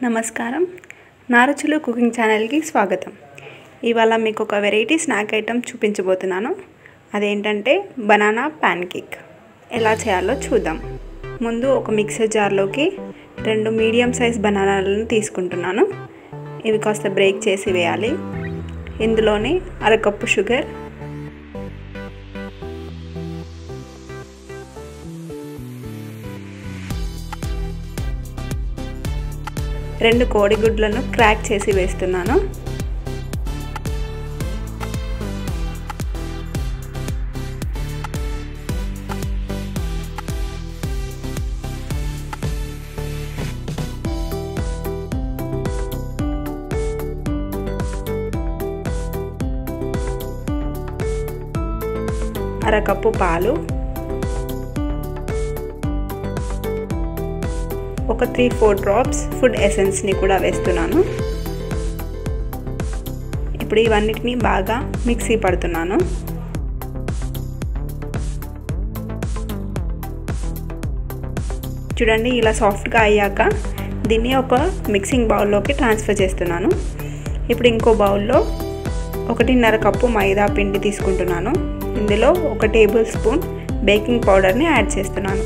నమస్కారం నారచులు కుకింగ్ ఛానల్కి స్వాగతం ఇవాళ మీకు ఒక వెరైటీ స్నాక్ ఐటెం చూపించబోతున్నాను అదేంటంటే బనానా ప్యాన్ కేక్ ఎలా చేయాలో చూద్దాం ముందు ఒక మిక్సర్ జార్లోకి రెండు మీడియం సైజ్ బనానాలను తీసుకుంటున్నాను ఇవి కాస్త బ్రేక్ చేసి వేయాలి ఇందులోనే అరకప్పు షుగర్ రెండు కోడిగుడ్లను క్రాక్ చేసి వేస్తున్నాను అరకప్పు పాలు ఒక త్రీ ఫోర్ డ్రాప్స్ ఫుడ్ ఎసెన్స్ని కూడా వేస్తున్నాను ఇప్పుడు ఇవన్నిటిని బాగా మిక్సీ పడుతున్నాను చూడండి ఇలా సాఫ్ట్గా అయ్యాక దీన్ని ఒక మిక్సింగ్ బౌల్లోకి ట్రాన్స్ఫర్ చేస్తున్నాను ఇప్పుడు ఇంకో బౌల్లో ఒకటిన్నర కప్పు మైదా పిండి తీసుకుంటున్నాను ఇందులో ఒక టేబుల్ స్పూన్ బేకింగ్ పౌడర్ని యాడ్ చేస్తున్నాను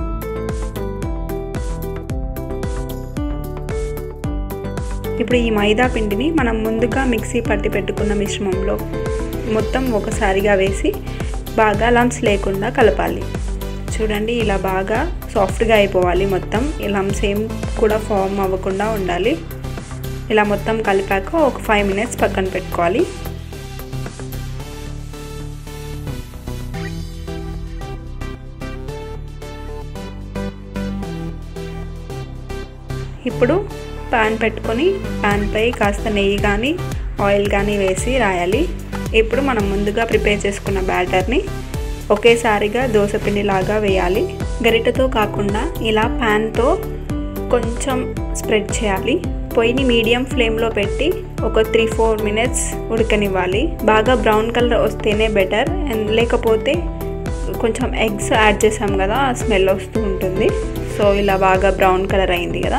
ఇప్పుడు ఈ మైదా పిండిని మనం ముందుగా మిక్సీ పట్టి పెట్టుకున్న మిశ్రమంలో మొత్తం ఒకసారిగా వేసి బాగా లంప్స్ లేకుండా కలపాలి చూడండి ఇలా బాగా సాఫ్ట్గా అయిపోవాలి మొత్తం ఈ లంప్స్ ఏం కూడా ఫామ్ అవ్వకుండా ఉండాలి ఇలా మొత్తం కలిపాక ఒక ఫైవ్ మినిట్స్ పక్కన పెట్టుకోవాలి ఇప్పుడు ప్యాన్ పెట్టుకొని ప్యాన్పై కాస్త నెయ్యి కానీ ఆయిల్ కానీ వేసి రాయాలి ఇప్పుడు మనం ముందుగా ప్రిపేర్ చేసుకున్న బ్యాటర్ని ఒకేసారిగా దోశపిండిలాగా వేయాలి గరిటతో కాకుండా ఇలా ప్యాన్తో కొంచెం స్ప్రెడ్ చేయాలి పొయ్యిని మీడియం ఫ్లేమ్లో పెట్టి ఒక త్రీ ఫోర్ మినిట్స్ ఉడకనివ్వాలి బాగా బ్రౌన్ కలర్ వస్తేనే బెటర్ అండ్ లేకపోతే కొంచెం ఎగ్స్ యాడ్ చేసాం కదా ఆ స్మెల్ వస్తూ ఉంటుంది సో ఇలా బాగా బ్రౌన్ కలర్ అయింది కదా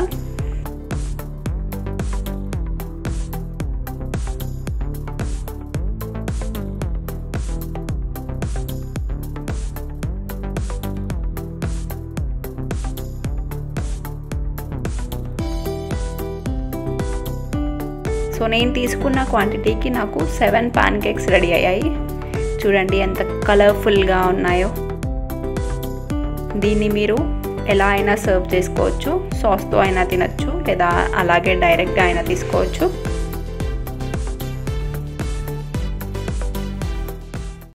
సో నేను తీసుకున్న క్వాంటిటీకి నాకు సెవెన్ పాన్ కేక్స్ రెడీ అయ్యాయి చూడండి ఎంత కలర్ఫుల్గా ఉన్నాయో దీన్ని మీరు ఎలా అయినా సర్వ్ చేసుకోవచ్చు సాస్తో అయినా తినచ్చు లేదా అలాగే డైరెక్ట్గా అయినా తీసుకోవచ్చు